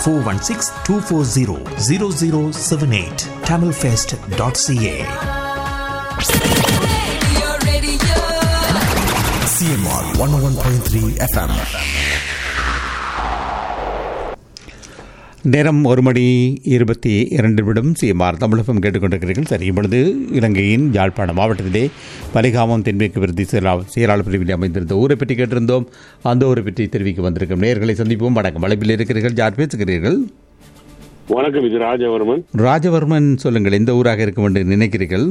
Four one six two four zero zero zero seven eight Tamil fest dot CA CMR one one point three FM நேரம் ஒரு மணி இருபத்தி இரண்டு நிமிடம் CMR தமிழகம் கேட்டுக்கொண்டிருக்கிறீர்கள் சரி இப்பொழுது இலங்கையின் யாழ்ப்பாணம் மாவட்டத்திலே பலிகாமம் தென்மேற்கு விருதி செயலா- செயலாளர் பிரிவில் அமைந்திருந்த ஊரை பற்றி கேட்டிருந்தோம் அந்த ஊரை பற்றி தெரிவிக்க வந்திருக்கும் நேர்களை சந்திப்போம் வணக்கம் வளைப்பில் இருக்கிறீர்கள் யார் பேசுகிறீர்கள் வணக்கம் இது ராஜவர்மன் ராஜவர்மன் சொல்லுங்கள் எந்த ஊராக இருக்கும் என்று நினைக்கிறீர்கள்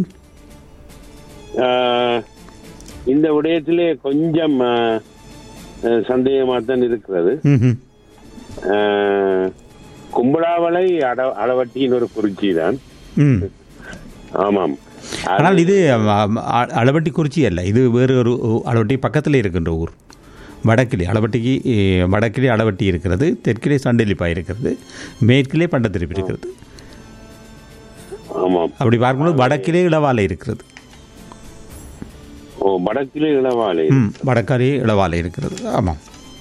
ஆஹ், இந்த விடயத்திலே கொஞ்சம் சந்தேகமாக தான் இருக்கிறது ம்ஹும். ஆஹ், கும்பலாவளை அட அளவட்டியின் ஒரு குறிச்சி தான் ம் ஆமாம் ஆனால் இது அ- அ- அளவட்டி குறிச்சி அல்ல இது வேறு ஒரு ஊ- அளவட்டி பக்கத்தில் இருக்கின்ற ஊர் வடக்கிலே அளவட்டிக்கு எ, வடக்கிலே அளவட்டி இருக்கிறது தெற்கிலே சண்டலிப்பா இருக்கிறது மேற்கிலே பண்டத்திருப்பு இருக்கிறது ஆமாம் அப்படி பார்க்கும்போது வடக்கிலே இளவாலை இருக்கிறது ஓ வடக்கிலே இளவாலை ம் வடக்காலே இளவாலை இருக்கிறது ஆமாம்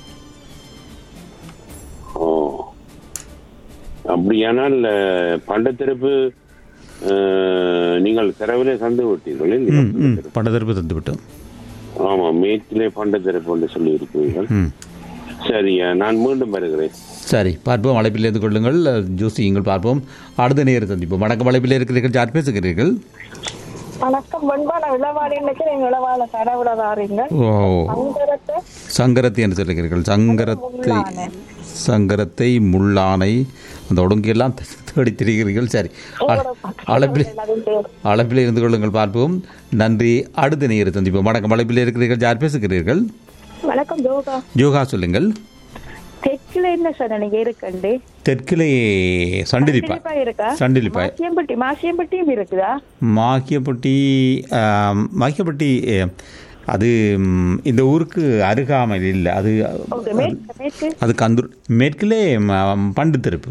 ஓ அப்படியானால் அஹ், பண்டத்திருப்பு அஹ், நீங்கள் செலவிலே சந்து விட்டீர்கள் இல்லையா? ம் ம் பண்டத்திருப்பு தந்து விட்டோம் ஆமாம் மேற்கிலே பண்டத்திருப்பு என்று சொல்லி இருக்கிறீர்கள் ம் சரி நான் மீண்டும் வருகிறேன் சரி பார்ப்போம் அழைப்பில் இருந்து கொள்ளுங்கள் ஜூசி நீங்கள் பார்ப்போம் அடுத்த நேரம் சந்திப்போம் வணக்கம் அழைப்பில் இருக்கிறீர்கள் யார் பேசுகிறீர்கள் வணக்கம் வெண்பான இளவாடி இன்னைக்கு நீங்க இளவால கடவுளதாரீங்க ஓ அங்கரத்தை சங்கரத்தை என்று சொல்லுகிறீர்கள் சங்கரத்தை முள்ளானை. சங்கரத்தை முள்ளானை அந்த ஒடுங்கியெல்லாம் தேடி திரிகிறீர்கள் சரி அழைப்பில் அழைப்பில் இருந்து கொள்ளுங்கள் பார்ப்போம் நன்றி அடுத்த நேரம் சந்திப்போம் வணக்கம் அழைப்பில் இருக்கிறீர்கள் யார் பேசுகிறீர்கள் வணக்கம் ஜோகா யோகா சொல்லுங்கள் தெற்குல என்ன சொன்ன நீங்க இருக்கண்டு தெற்கிலே சண்டிலிப்பா சண்டிலிப்பாய் இருக்கா சண்டிலிப்பாய் மாசியம்பட்டி மாசியம்பட்டியும் இருக்குதா மாக்கியப்பட்டி ஆம், மாக்கியப்பட்டி ஏ, அது ம், இந்த ஊருக்கு அருகாமையில் இல்லை அது ஓகே மேற்கு மேற்கு அது கந்தூர் மேற்கிலே ம- பண்டு திருப்பு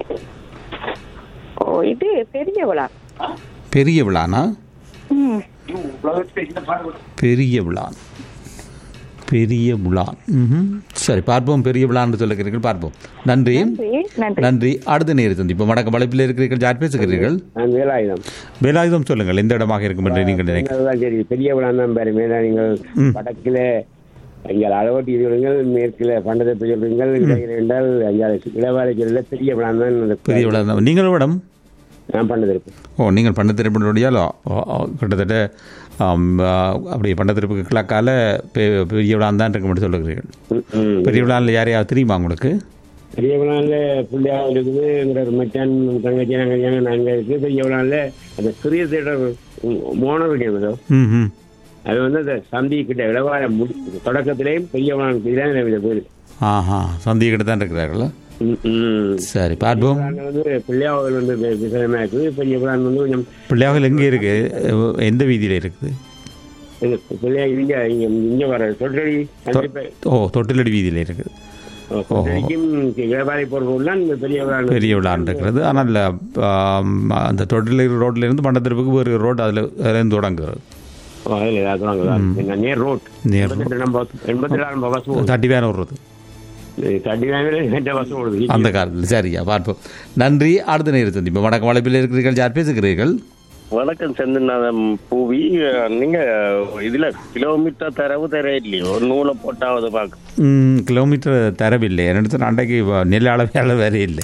ஓ இது பெரிய விழா பெரிய விழானா ம் பெரிய விழா பெரிய விழா ம்ஹும். சரி பார்ப்போம் பெரிய விழான்னு சொல்லுகிறீர்கள் பார்ப்போம் நன்றி நன்றி நன்றி நன்றி அடுத்த நேரம் சந்திப்போம் வணக்கம் வளைப்பில் இருக்கிறீர்கள் யார் பேசுகிறீர்கள் நான் வேலாயுதம் வேலாயுதம் சொல்லுங்கள் எந்த இடமாக இருக்கும் என்று நீங்கள் நினைக்கிறீர்கள் அதுதான் சரி பெரிய விழா தான் பேரு மேல நீங்கள் வடக்கில எங்கள் அளவட்டி சொல்லுங்கள் மேற்கில பண்டத்தை சொல்லுங்கள் இடையில என்றால் எங்கள் இளவாலை சொல்ல பெரிய விழா தான் அந்த பெரிய விழா தான் நீங்கள் இடம் நான் பண்ணது இருப்பேன் ஓ நீங்கள் பண்ண திருப்பினுடையாலோ கிட்டத்தட்ட ஆம், ஆ, அப்படி பண்ண திருப்புக்கு கிழக்கால பெ பெரிய விழா தான் இருக்க மட்டும் சொல்லுகிறீர்கள் ம், ம். பெரிய விழாவில் யாரையாவது தெரியுமா உங்களுக்கு பெரிய விழாவில் பிள்ளையா இருக்குது எங்களோட ஒரு மச்சான் தங்கச்சி நாங்கள் நாங்கள் இருக்கு பெரிய விழாவில் அந்த சிறிய தேட்டர் மோனர் இருக்கோ ம் ம் அது வந்து அந்த சந்தி கிட்ட இளவாலை முடி தொடக்கத்திலேயும் பெரிய விழா தான் இந்த பேர் ஆஹா சந்திக்கிட்ட தான் இருக்கிறார்களா சரி பார்ப்போம் விழாவில் வந்து பிள்ளையாவில் வந்து விசேஷமா இருக்குது பெரிய விழா வந்து கொஞ்சம் பிள்ளையாகல் எங்கே இருக்கு எந்த வீதியில் இருக்குது இது பிள்ளையா இங்க இங்க இங்க வர தொட்டடி அஞ்சு பேர் ஓ தொட்டிலடி வீதியில் இருக்குது தொட்டடிக்கும் வியாபாரி பொருள் இந்த பெரிய விழா பெரிய விழான்னு இருக்கிறது ஆனால் ஆம், அந்த தொட்டில் ரோட்டில் இருந்து மண்டத்திருப்புக்கு ஒரு ரோடு அதில் இருந்து தொடங்குகிறது ஓ, அதுல ஏதாவது வாங்குதா? நேர் ரோட் நேர் எண்பத்தி ரெண்டு நம்பர் எண்பத்தி ரெண்டு நம்பர் பஸ் போகுது தட்டி வேணும் வருது தட்டி வாங்கல ரெண்டு பஸ் ஓடுது அந்த காலத்தில் சரியா பார்ப்போம் நன்றி அடுத்த நேரம் சந்திப்போம் வணக்கம் வளைப்பில் இருக்கிறீர்கள் யார் பேசுகிறீர்கள் வணக்கம் செந்திநாதம் பூவி நீங்க இதுல கிலோமீட்டர் தரவு தர இல்லையோ ஒரு நூலை போட்டாவது பார்க்க ம், கிலோமீட்டர் தரவில்லை என்னிடத்தில் அன்றைக்கு வ- நெல் அளவே வேற இல்லை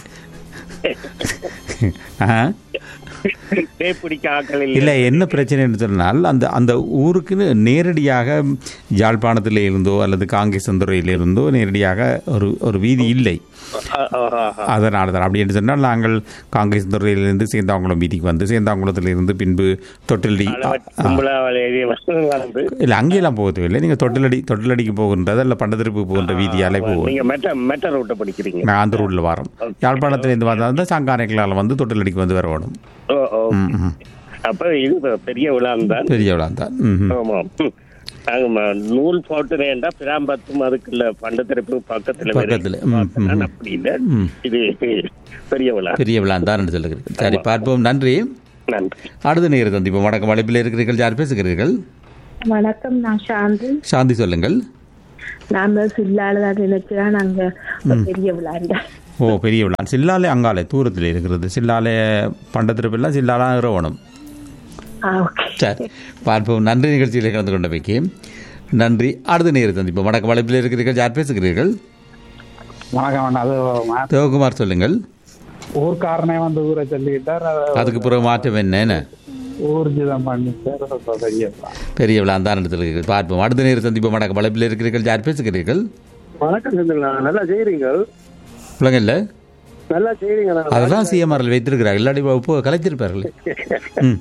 ஆ பிடிக்க ஆக்கள் இல்லை இல்லை என்ன பிரச்சனைன்னு சொன்னால் அந்த அந்த ஊருக்குன்னு நேரடியாக யாழ்ப்பாணத்தில் இருந்தோ அல்லது காங்கேசந்துறையில் இருந்தோ நேரடியாக ஒரு ஒரு வீதி இல்லை அதனால தான் அப்படி என்று சொன்னால் நாங்கள் காங்கேசந்துறையிலிருந்து சேந்தாங்குளம் வீதிக்கு வந்து சேந்தாங்குளத்திலிருந்து பின்பு தொட்டிலடி கும்பலாவளி வந்து இல்லை அங்கேயெல்லாம் போகவில்லை நீங்கள் தொட்டிலடி தொட்டிலடிக்கு போகின்றது அல்ல பண்டத்திருப்பு போகின்ற வீதியாலே போகும் நீங்க மெட்ட மெட்ட ரூட்டை படிக்கிறீங்க நான் அந்த ரூட்டில் வரோம் யாழ்ப்பாணத்திலேருந்து வந்தால் சங்கானைக்கலால் வந்து தொட்டிலடிக்கு வந்து வர வேணும் ஓ ஓ ம், ம். அப்ப இது பெரிய விழா தான் பெரிய விழா தான் ம், ம். ஆமா ம். நாங்க ம- நூல் போட்டுனேன்டா பிராம்பத்தும் அதுக்குள்ள பண்டத்திருப்பு பக்கத்துல பக்கத்துல, ம், ம், ம். அப்படி இல்ல இது பெரிய விழா பெரிய விழா தான் சொல்லுகிறேன் சரி பார்ப்போம் நன்றி நன்றி அடுத்த நேரம் சந்திப்போம் வணக்கம் வளைப்பில் இருக்கிறீர்கள் யார் பேசுகிறீர்கள் வணக்கம் நான் சாந்தி சாந்தி சொல்லுங்கள் நாம சில்லால தான் நினைச்சா நாங்க ஒரு பெரிய விழாண்ட ஓ பெரிய விழா சில்லாலே அங்காலே தூரத்தில் இருக்கிறது சில்லாலே பண்டத்திருப்பெல்லாம் சில்லாலாம் இறவணும் ஆ ஓகே சரி பார்ப்போம் நன்றி நிகழ்ச்சியில் கலந்து கொண்ட வைக்கி நன்றி அடுத்த நேரம் சந்திப்போம் வணக்கம் வளைப்பில் இருக்கிறீர்கள் யார் பேசுகிறீர்கள் வணக்கம் அண்ணா. அது மா- தேவகுமார் சொல்லுங்கள் ஊர்க்காரனே வந்து ஊரை சொல்லிக்கிட்டார் அது அதுக்கு பிறகு மாற்றம் என்ன ஊர்ஜிதம் பண்ணிட்டார் அது பெரியப்பா பெரிய விழா தான் நடத்திருக்கிறீர்கள் பார்ப்போம் அடுத்த நேரம் சந்திப்போம் வணக்கம் வளைப்பில் இருக்கிறீர்கள் யார் பேசுகிறீர்கள் வணக்கம் செந்தில்ண்ணா நல்லா செய்றீங்க பிள்ளைங்கள்ல நல்லா செய்றீங்க அதெல்லாம் சிஎம்ஆரில் வைத்திருக்கிறார்கள் இல்லாட்டி இப்போ கலைத்திருப்பார்கள் ம்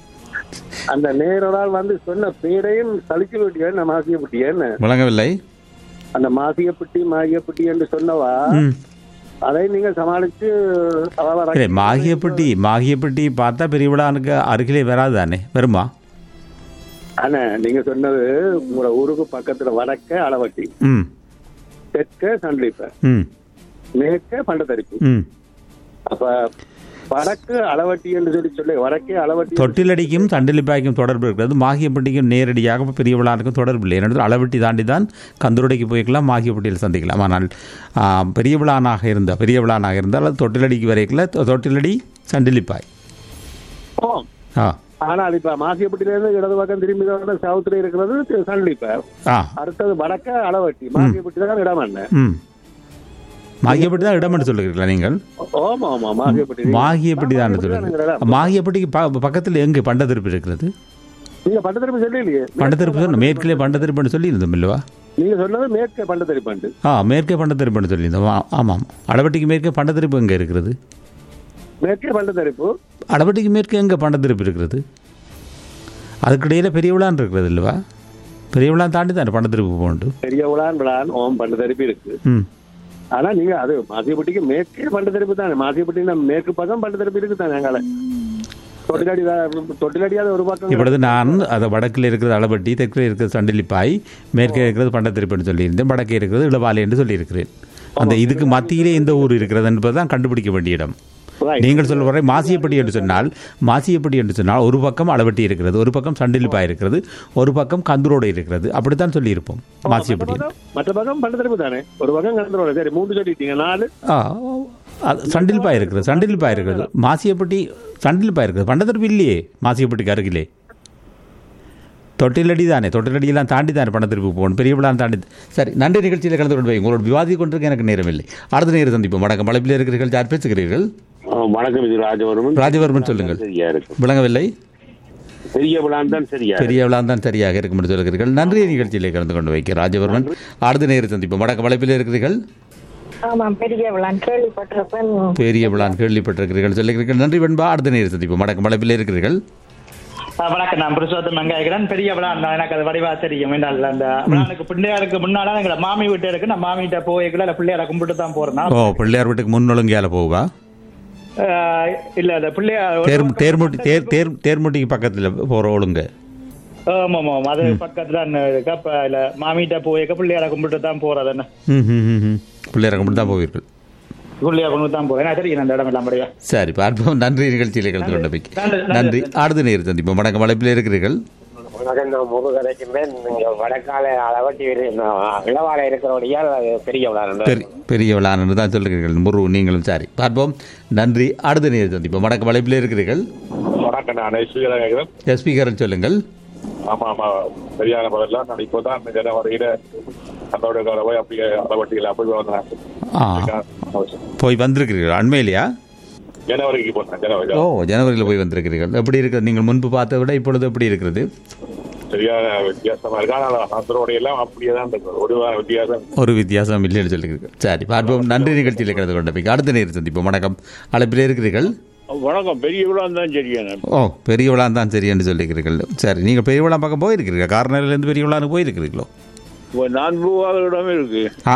அந்த நேரடால் வந்து சொன்ன பேரையும் சலிச்சு விட்டியன் மாசியப்பட்டியன் விளங்கவில்லை அந்த மாசியப்பட்டி மாகியப்பட்டி என்று சொன்னவா ம் அதை நீங்க சமாளிச்சு அவ இல்லை மாகியப்பட்டி மாகியப்பட்டி பார்த்தா பெரிய விழானுக்கு அருகிலே வராது தானே வருமா அண்ணா நீங்க சொன்னது உங்களோட ஊருக்கு பக்கத்துல வடக்க அளவட்டி ம் தெற்க சண்டிப்ப ம் மேற்க பண்டத்தரிப்பு ம் அப்ப வடக்கு அளவட்டி என்று சொல்லி சொல்லி வடக்கே அளவட்டி தொட்டிலடிக்கும் சண்டிலிப்பாய்க்கும் தொடர்பு இருக்கிறது மாகியப்பட்டிக்கும் நேரடியாக பெரிய விழானுக்கும் தொடர்பு இல்லை ஏனென்றால் அளவட்டி தாண்டி தான் கந்தூரடைக்கு போய்க்கலாம் மாகியப்பட்டியில் சந்திக்கலாம் ஆனால் ஆ, பெரிய விழானாக இருந்த பெரிய விழானாக இருந்தால் அது தொட்டிலடிக்கு வரைக்கல தொ- தொட்டிலடி சண்டிலிப்பாய் ஆம். ஆ ஆனால் இப்ப மாசியப்பட்டில இருந்து இடது பக்கம் திரும்பி தான் சவுத்துல இருக்கிறது சண்டிப்ப ஆ அடுத்தது வடக்க அளவட்டி மாசியப்பட்டி தான் இடம் என்ன ம் மாகியப்பட்டி தான் இடம் என்று சொல்லுகிறீர்களா நீங்கள் ஆமா ஆமா மாசியப்பட்டி மாகியப்பட்டி தான் சொல்லுங்கள் மாகியப்பட்டிக்கு ப- பக்கத்தில் எங்கே பண்டத்திருப்பு இருக்கிறது நீங்க பண்டத்தரிப்பு சொல்லலையே பண்டத்திருப்பு சொன்ன மேற்கிலே பண்டத்திருப்புன்னு சொல்லி இருந்தோம் இல்லவா நீங்க சொன்னது மேற்க பண்டத்தரிப்பு ஆ மேற்கே பண்டத்திருப்புன்னு சொல்லியிருந்தோம் ஆ- ஆமாம் அளவட்டிக்கு மேற்கே பண்டத்திருப்பு எங்கே இருக்கிறது மேற்கே பண்டத்தரிப்பு அளவட்டிக்கு மேற்கே எங்கே பண்டத்திருப்பு இருக்கிறது அதுக்கிடையில் பெரிய விழான் இருக்கிறது இல்லவா பெரிய விழா தாண்டி தான் பண்டத்திருப்பு போகணும் பெரிய விழான் விழான் ஓம் பண்டத்தரிப்பு இருக்கு ம் ஆனா நீங்க அது மாசியப்பட்டிக்கு மேற்கே பண்டத்தரிப்பு தானே மாசியப்பட்டி மேற்கு பக்கம் பண்டத்தரிப்பு இருக்கு தானே எங்கால தொட்டிலடி தான்- தொட்டிலடியாத ஒரு பக்கம் இப்பொழுது நான் அதை வடக்கில் இருக்கிறது அளவட்டி தெற்கில் இருக்கிறது சண்டிலிப்பாய் மேற்கே இருக்கிறது பண்டத்திருப்புன்னு சொல்லியிருந்தேன் வடக்கே இருக்கிறது இளவாலை என்று சொல்லியிருக்கிறேன் அந்த இதுக்கு மத்தியிலே எந்த ஊர் இருக்கிறது என்பதுதான் கண்டுபிடிக்க வேண்டிய இடம் Right. நீங்கள் சொல்ல வரை மாசியப்பட்டி என்று சொன்னால் மாசியப்பட்டி என்று சொன்னால் ஒரு பக்கம் அளவட்டி இருக்கிறது ஒரு பக்கம் சண்டிலிப்பாய் இருக்கிறது ஒரு பக்கம் கந்தரோடு இருக்கிறது அப்படித்தான் சொல்லியிருப்போம் மாசியப்பட்டி பக்கம், மற்ற பக்கம் பண்டத்தரிப்பு தானே ஒரு பக்கம் கலந்துரோட சரி மூன்று சொல்லிட்டீங்க நாலு ஆ அது சண்டிலிப்பாய் இருக்கிறது சண்டிலிப்பாய் இருக்கிறது மாசியப்பட்டி சண்டிலிப்பாய் இருக்கிறது பண்டத்திருப்பு இல்லையே மாசியப்பட்டிக்கு அருகிலே தொட்டிலடி தானே தொட்டிலடியெல்லாம் தாண்டி தானே பணத்திருப்பு போகணும் பெரிய விழா தாண்டி சரி நன்றி நிகழ்ச்சியில் கலந்து கொண்டு போய் உங்களோட விவாதி கொண்டிருக்க எனக்கு நேரம் இல்லை அடுத்த நேரம் சந்திப்போம் வணக்கம் வளைப்பில் இருக்கிறீர்கள் யார் பேசுகிறீர்கள் ஆ, வணக்கம் இது ராஜவர்மன் ராஜவர்மன் சொல்லுங்கள் சரியா இருக்கும் விளங்கவில்லை பெரிய விழான் தான் சரியா பெரிய விழா தான் சரியாக இருக்கும் என்று சொல்கிறீர்கள் நன்றி நிகழ்ச்சியிலே கலந்து கொண்டு வைக்க ராஜவர்மன் அடுத்த நேரம் சந்திப்போம் வணக்கம் வளைப்பில் இருக்கிறீர்கள் ஆமாம் பெரிய விழான் கேள்விப்பட்டிருப்பேன் பெரிய விழான் கேள்விப்பட்டிருக்கிறீர்கள் சொல்லுகிறீர்கள் நன்றி வெண்பா அடுத்த நேரம் சந்திப்போம் வணக்கம் வளைப்பில் இருக்கிறீர்கள் ஆ, வணக்கம் நான் புருஷோத்தம் வெங்காயக்கிறேன் பெரிய விழா நான் எனக்கு அது வடிவா தெரியும் என்றால் அந்த விழானுக்கு பிள்ளையாருக்கு முன்னால எங்களை மாமி வீட்டு இருக்கு நான் மாமிகிட்ட போய்க்கல இல்ல பிள்ளையார கும்பிட்டு தான் போறேன் நான். ஓ பிள்ளையார் வீட்டுக்கு முன்னொழுங்கியால போவா ஆ, இல்ல அந்த பிள்ளையார் தேர் தேர்முட்டி தேர் தேர் தேர்முட்டிக்கு பக்கத்தில் போகிற ஒழுங்கு ஆமா ஆமா அது பக்கத்துல இருக்கு அப்ப இல்ல மாமிகிட்ட போய்க்க பிள்ளையார கும்பிட்டு தான் போறது என்ன ம் ம் ம், ம் பிள்ளையார் கும்பிட்டு தான் போவீர்கள் பிள்ளையார் கும்பிட்டு தான் போறேன் எனக்கு தெரியும் அந்த இடம் எல்லாம் படியா சரி பார்ப்போம் நன்றி நிகழ்ச்சியில் கலந்து கொண்ட பிக்கு நன்றி, நன்றி. நன்றி அடுத்த நேரம் சந்திப்போம் வணக்கம் வளைப்பில் இருக்கிறீர்கள் வணக்கம் நான் முருகரைக்குமே நீங்க வடக்கால அளவட்டி இளவாலை இருக்கிறபடியால் அது பெரிய விழா பெரிய பெரிய விழான்னு தான் சொல்லுகிறீர்கள் முரு நீங்களும் சரி பார்ப்போம் நன்றி அடுத்த நேரம் சந்திப்போம் வணக்கம் வளைப்பில் இருக்கிறீர்கள் வணக்கம் நான் ஸ்ரீகரா கேட்கிறேன் எஸ்பி கரன் சொல்லுங்கள் ஆமா ஆமா சரியான பதிலாம் நான் இப்போதான் இந்த ஜனவரியில அதோட கால போய் அப்படியே அளவட்டியில் அப்படி வந்தேன் ஆ போய் வந்திருக்கிறீர்கள் அண்மையிலையா ஜனவரிக்கு போனேன் ஜனவரி ஓ ஜனவரியில் போய் வந்திருக்கிறீர்கள் எப்படி இருக்கிறது நீங்கள் முன்பு பார்த்ததை விட இப்பொழுது எப்படி இருக்கிறது சரியான வித்தியாசமா இருக்கு ஆனால் அதோட எல்லாம் அப்படியே தான் இருக்கு ஒரு வார வித்தியாசம் ஒரு வித்தியாசம் இல்லைன்னு சொல்லுகிறீர்கள் சரி பார்ப்போம் நன்றி நிகழ்ச்சியில் கலந்து கொண்ட பிக்கு அடுத்த நேரம் சந்திப்போம் வணக்கம் அழைப்பில் இருக்கிறீர்கள் வணக்கம் பெரிய விழா தான் சரியா ஓ பெரிய விழா தான் சரி என்று சொல்லிக்கிறீர்கள் சரி நீங்கள் பெரிய விழா பக்கம் போயிருக்கிறீர்கள் கார்னர்லேருந்து பெரிய விழான்னு போயிருக்கிறீர்களோ நான் போகாத இடமே இருக்கு ஆ.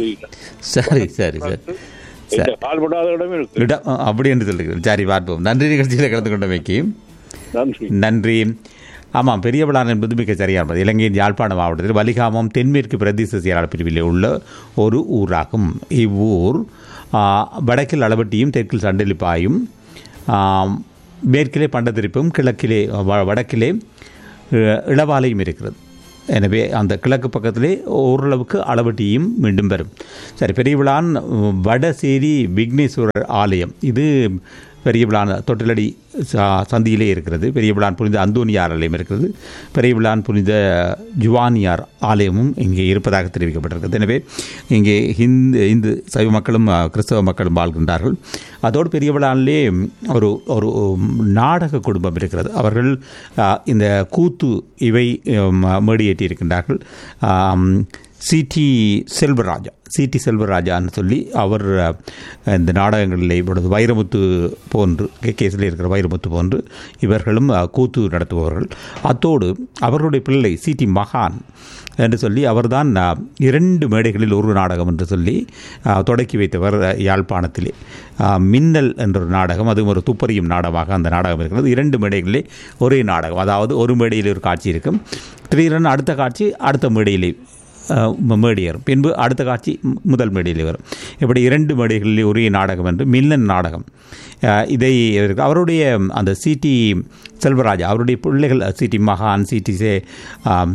சரி சரி சரி சரி கால்படாத இடமே இருக்கு இடம் ஆ, அப்படி என்று சொல்லுகிறேன் சரி பார்ப்போம் நன்றி நிகழ்ச்சியில் கலந்து கொண்டமைக்கு நன்றி நன்றி ஆமாம் பெரிய விழான் என்பது மிக சரியானது இலங்கையின் யாழ்ப்பாண மாவட்டத்தில் வலிகாமம் தென்மேற்கு பிரதேச செயலாளர் பிரிவில் உள்ள ஒரு ஊராகும் இவ்வூர் ஆ, வடக்கில் அளவட்டியும் தெற்கில் சண்டலிப்பாயும் ஆம், மேற்கிலே பண்டத்திருப்பும் கிழக்கிலே வ- வடக்கிலே இ- இளவாலையும் இருக்கிறது எனவே அந்த கிழக்கு பக்கத்திலே ஓரளவுக்கு அளவட்டியும் மீண்டும் வரும் சரி பெரியவிழான் வடசேரி விக்னேஸ்வரர் ஆலயம் இது பெரியவிழான் தொட்டிலடி ச- சந்தியிலே இருக்கிறது பெரியவிழான் புனித அந்தோனியார் ஆலயம் இருக்கிறது பெரியவிழான் புனித ஜுவானியார் ஆலயமும் இங்கே இருப்பதாக தெரிவிக்கப்பட்டிருக்கிறது எனவே இங்கே ஹிந்து இந்து சைவ மக்களும் அஹ், கிறிஸ்தவ மக்களும் வாழ்கின்றார்கள் அதோடு பெரியவிழானிலே ஒரு ஒரு நாடக குடும்பம் இருக்கிறது அவர்கள் அஹ், இந்த கூத்து இவை உம், மேடியேற்றி இருக்கின்றார்கள் ஆம், சிடி செல்வராஜா சிடி செல்வராஜான்னு சொல்லி அவர் அஹ், இந்த நாடகங்களில் இப்பொழுது வைரமுத்து போன்று கேஸில் இருக்கிற வைரமுத்து போன்று இவர்களும் அஹ், கூத்து நடத்துபவர்கள் அத்தோடு அவர்களுடைய பிள்ளை சிடி மகான் என்று சொல்லி அவர்தான் அஹ், இரண்டு மேடைகளில் ஒரு நாடகம் என்று சொல்லி அஹ், தொடக்கி வைத்தவர் அஹ், யாழ்ப்பாணத்திலே அஹ், மின்னல் என்ற ஒரு நாடகம் அதுவும் ஒரு துப்பறியும் நாடகமாக அந்த நாடகம் இருக்கிறது இரண்டு மேடைகளிலே ஒரே நாடகம் அதாவது ஒரு மேடையில் ஒரு காட்சி இருக்கும் திடீரென அடுத்த காட்சி அடுத்த மேடையிலே அஹ், மேடையர் பின்பு அடுத்த காட்சி மு- முதல் மேடையில் வரும் இப்படி இரண்டு மேடைகளில் ஒரே நாடகம் என்று மில்லன் நாடகம் அஹ், இதை இருக்கு. அவருடைய அந்த சிடி செல்வராஜா அவருடைய பிள்ளைகள் சிடி மகான் சிடி சே ஆம்,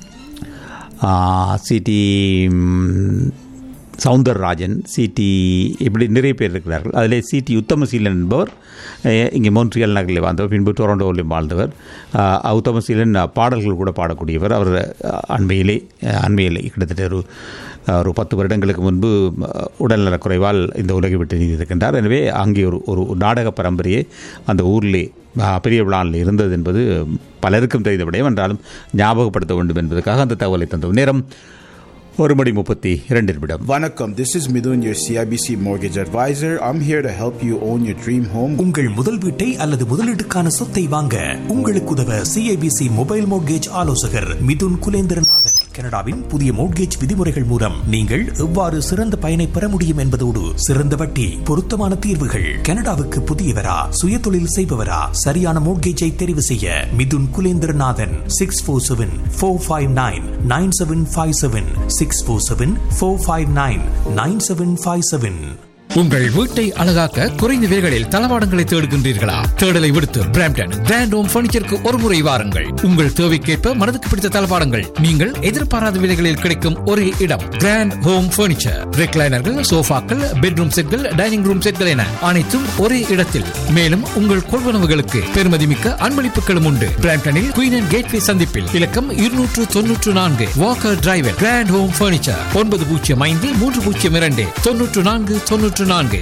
ஆ, சிடி ம், சவுந்தரராஜன் சிடி இப்படி நிறைய பேர் இருக்கிறார்கள் அதில் சிடி உத்தமசீலன் என்பவர் அஹ், இங்கே மோன்ட்ரியல் நகரில் வாழ்ந்தவர் பின்பு டொரண்டோவிலும் வாழ்ந்தவர் அஹ், உத்தமசீலன் அஹ், பாடல்கள் கூட பாடக்கூடியவர் அவர் அஹ், அண்மையிலே அஹ், அண்மையிலே கிட்டத்தட்ட ஒரு அஹ், ஒரு பத்து வருடங்களுக்கு முன்பு அஹ், உடல்நலக் குறைவால் இந்த உலகை விட்டு நீதிருக்கின்றார் எனவே அங்கே ஒரு ஒரு நாடக பரம்பரையே அந்த ஊரிலே அஹ், பெரிய விழாவில் இருந்தது என்பது பலருக்கும் தெரிந்த விடயம் என்றாலும் ஞாபகப்படுத்த வேண்டும் என்பதற்காக அந்த தகவலை தந்தோம் நேரம் ஒரு மணி முப்பத்தி இரண்டு நிமிடம் Vanakkam, this is Midun, your CIBC mortgage advisor. I'm here to help you own your dream home. உங்கள் முதல் வீட்டை அல்லது முதலீட்டுக்கான சொத்தை வாங்க உங்களுக்கு உதவ சிஐபிசி மொபைல் மோட்கேஜ் ஆலோசகர் மிதுன் குலேந்திரநாதன் கனடாவின் புதிய மோட்கேஜ் விதிமுறைகள் மூலம் நீங்கள் எவ்வாறு சிறந்த பயனை பெற முடியும் என்பதோடு சிறந்த வட்டி பொருத்தமான தீர்வுகள் கனடாவுக்கு புதியவரா சுயதொழில் செய்பவரா சரியான மோட்கேஜை தெரிவு செய்ய Mithun Kulendranathan six four seven four five nine nine seven five seven six four seven four five nine nine seven five seven உங்கள் வீட்டை அழகாக்க குறைந்த விலைகளில் தளவாடங்களை தேடுகின்றீர்களா தேடலை விடுத்து பிராம்டன் கிராண்ட் ஹோம் பர்னிச்சருக்கு ஒரு முறை வாருங்கள் உங்கள் தேவைக்கேற்ப மனதுக்கு பிடித்த தளவாடங்கள் நீங்கள் எதிர்பாராத விலைகளில் கிடைக்கும் ஒரே இடம் கிராண்ட் ஹோம் பர்னிச்சர் ரெக்லைனர்கள் சோஃபாக்கள் பெட்ரூம் செட்கள் டைனிங் ரூம் செட்கள் என அனைத்தும் ஒரே இடத்தில் மேலும் உங்கள் கொள்வனவுகளுக்கு பெருமதிமிக்க அன்பளிப்புகளும் உண்டு பிராம்டனில் குயின் அண்ட் கேட்வே சந்திப்பில் இலக்கம் இருநூற்று தொன்னூற்று நான்கு Walker drive grand home furniture ஒன்பது பூஜ்ஜியம் ஐந்து மூன்று பூஜ்ஜியம் இரண்டு தொன்னூற்று நான்கு தொன்னூற்று நான்கு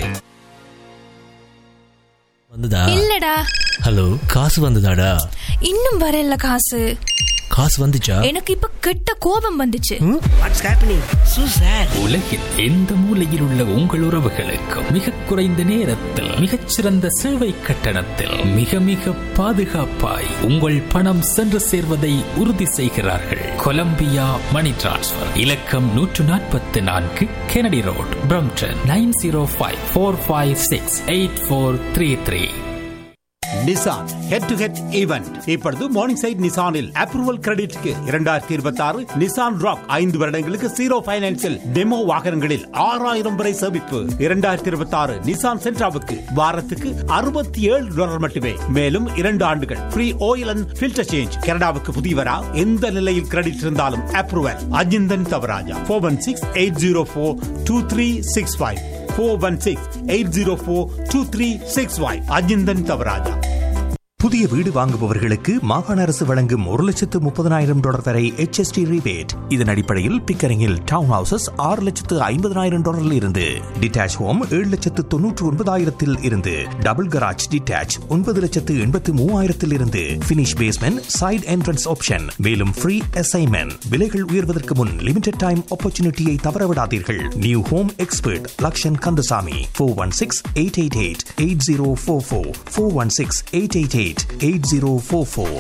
வந்ததா இல்லடா ஹலோ காசு வந்ததாடா இன்னும் வரல காசு காசு வந்துச்சா எனக்கு இப்ப கெட்ட கோபம் வந்துச்சு வாட்ஸ் ஹேப்பனிங் சூ சார் உலகில் எந்த மூலையில் உள்ள உங்கள் உறவுகளுக்கு மிக குறைந்த நேரத்தில் மிகச்சிறந்த சேவை கட்டணத்தில் மிக மிக பாதுகாப்பாய் உங்கள் பணம் சென்று சேர்வதை உறுதி செய்கிறார்கள் கொலம்பியா மணி டிரான்ஸ்ஃபர் இலக்கம் நூற்று நாற்பத்தி நான்கு Kennedy road Brampton nine zero five four five six eight four three three Nissan head to head event இப்பொழுது மார்னிங் சைட் நிசானில் அப்ரூவல் கிரெடிட்க்கு இரண்டாயிரத்தி இருபத்தி ஆறு நிசான் ராக் ஐந்து வருடங்களுக்கு ஜீரோ பைனான்சில் டெமோ வாகனங்களில் ஆறாயிரம் வரை சேமிப்பு இரண்டாயிரத்தி இருபத்தி ஆறு நிசான் சென்ட்ராவுக்கு வாரத்துக்கு அறுபத்தி ஏழு டாலர் மட்டுமே மேலும் இரண்டு ஆண்டுகள் free oil and filter change கனடாவுக்கு புதியவரா எந்த நிலையில் கிரெடிட் இருந்தாலும் approval Ajinthan Thavarajah four one six eight zero four two three six five four one six eight zero four two three six five Ajinthan Thavarajah புதிய வீடு வாங்குபவர்களுக்கு மாகாண அரசு வழங்கும் ஒரு லட்சத்து முப்பதனாயிரம் டாலர் வரை HST rebate இதன் அடிப்படையில் பிக்கரிங்கில் டவுன் ஹவுசஸ் ஆறு லட்சத்து ஐம்பதனாயிரம் டாலரில் இருந்து டிட்டாச் ஹோம் ஏழு லட்சத்து தொன்னூற்று ஒன்பதாயிரத்தில் இருந்து டபுள் கராஜ் டிட்டாச் ஒன்பது லட்சத்து எண்பத்து மூவாயிரத்தில் இருந்து finish basement side entrance option மேலும் ஃப்ரீ அசைன்மெண்ட் விலைகள் உயர்வதற்கு முன் லிமிடெட் டைம் ஆப்பர்ச்சுனிட்டியை தவறவிடாதீர்கள் new home expert Lakshan Kandasamy four one six eight eight eight eight zero four four four one six eight eight eight eight zero four four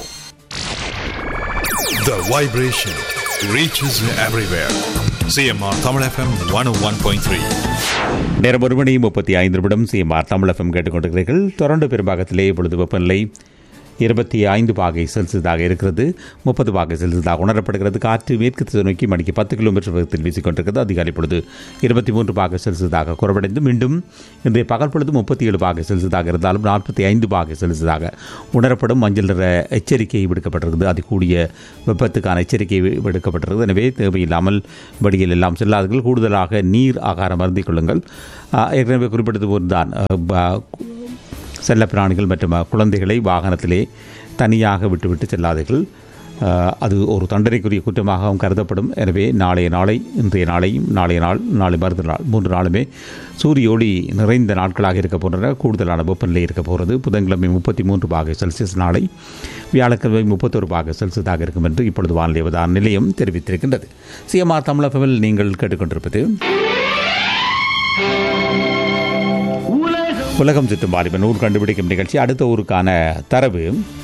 The vibration reaches everywhere. CMR Tamil FM 101.3. நேரம் ஒரு மணி முப்பத்தி ஐந்து நிமிடம் CMR Tamil FM கேட்டுக்கொண்டிருக்கிறீர்கள் தொடர்ந்து பெரும்பாகத்திலே இப்பொழுது வெப்பநிலை இருபத்தி ஐந்து பாகை செல்சியஸாக இருக்கிறது முப்பது பாகை செல்சியஸாக உணரப்படுகிறது காற்று மேற்கு திசை நோக்கி மணிக்கு பத்து கிலோமீட்டர் வேகத்தில் வீசிக்கொண்டிருக்கிறது அதிகாலை பொழுது இருபத்தி மூன்று பாகை செல்சியஸாக குறைவடைந்து மீண்டும் இன்றைய பகல் பொழுது முப்பத்தி ஏழு பாகை செல்சியஸாக இருந்தாலும் நாற்பத்தி ஐந்து பாகை செல்சியஸாக உணரப்படும் மஞ்சள் நிற எச்சரிக்கை விடுக்கப்பட்டிருக்கிறது அது கூடிய வெப்பத்துக்கான எச்சரிக்கை வி- விடுக்கப்பட்டிருக்கிறது எனவே தேவையில்லாமல் வெளியில் எல்லாம் செல்லாதீர்கள் கூடுதலாக நீர் ஆகாரம் அருந்திக் கொள்ளுங்கள் ஆ, ஏற்கனவே குறிப்பிட்டது போதுதான் செல்ல பிராணிகள் மற்றும் அஹ், குழந்தைகளை வாகனத்திலே தனியாக விட்டுவிட்டு செல்லாதீர்கள் அஹ், அது ஒரு தண்டனைக்குரிய குற்றமாகவும் கருதப்படும் எனவே நாளைய நாளை இன்றைய நாளையும் நாளைய நாள் நாளை மறுத்த நாள் மூன்று நாளுமே சூரிய ஒளி நிறைந்த நாட்களாக இருக்க போன்றன கூடுதலான வெப்பநிலை இருக்க போகிறது புதன்கிழமை முப்பத்தி மூன்று பாகை செல்சியஸ் நாளை வியாழக்கிழமை முப்பத்தொரு பாகை செல்சியஸாக இருக்கும் என்று இப்பொழுது வானிலை அவதான நிலையம் தெரிவித்திருக்கின்றது சிஎம்ஆர் தமிழகவில் நீங்கள் கேட்டுக்கொண்டிருப்பது உலகம் சுற்றும் வாலிபன் ஊர் கண்டுபிடிக்கும் நிகழ்ச்சி அடுத்த ஊருக்கான தரவு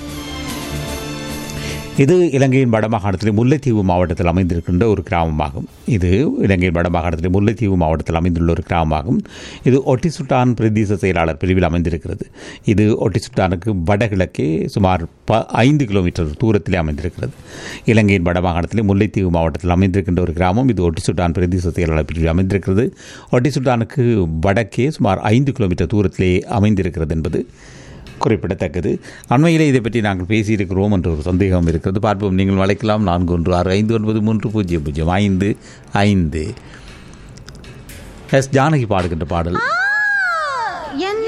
இது இலங்கையின் வடமாகாணத்தில் முல்லைத்தீவு மாவட்டத்தில் அமைந்திருக்கின்ற ஒரு கிராமமாகும் இது இலங்கையின் வடமாகாணத்தில் முல்லைத்தீவு மாவட்டத்தில் அமைந்துள்ள ஒரு கிராமமாகும் இது ஒட்டிசுட்டான் பிரதேச செயலாளர் பிரிவில் அமைந்திருக்கிறது இது ஒட்டிசுட்டானுக்கு வடகிழக்கே சுமார் ப ஐந்து கிலோமீட்டர் தூரத்திலே அமைந்திருக்கிறது இலங்கையின் வடமாகாணத்தில் முல்லைத்தீவு மாவட்டத்தில் அமைந்திருக்கின்ற ஒரு கிராமம் இது ஒட்டிசுட்டான் பிரதேச செயலாளர் பிரிவில் அமைந்திருக்கிறது ஒட்டிசுட்டானுக்கு வடக்கே சுமார் ஐந்து கிலோமீட்டர் தூரத்திலே அமைந்திருக்கிறது என்பது குறிப்பிடத்தக்கது அண்மையிலே இதை பற்றி நாங்கள் பேசியிருக்கிறோம் என்ற ஒரு சந்தேகம் இருக்கிறது பார்ப்போம் நீங்கள் வளைக்கலாம் நான்கு ஒன்று ஆறு ஐந்து ஒன்பது மூன்று பூஜ்ஜியம் பூஜ்ஜியம் ஐந்து ஐந்து எஸ் ஜானகி பாடுகின்ற பாடல்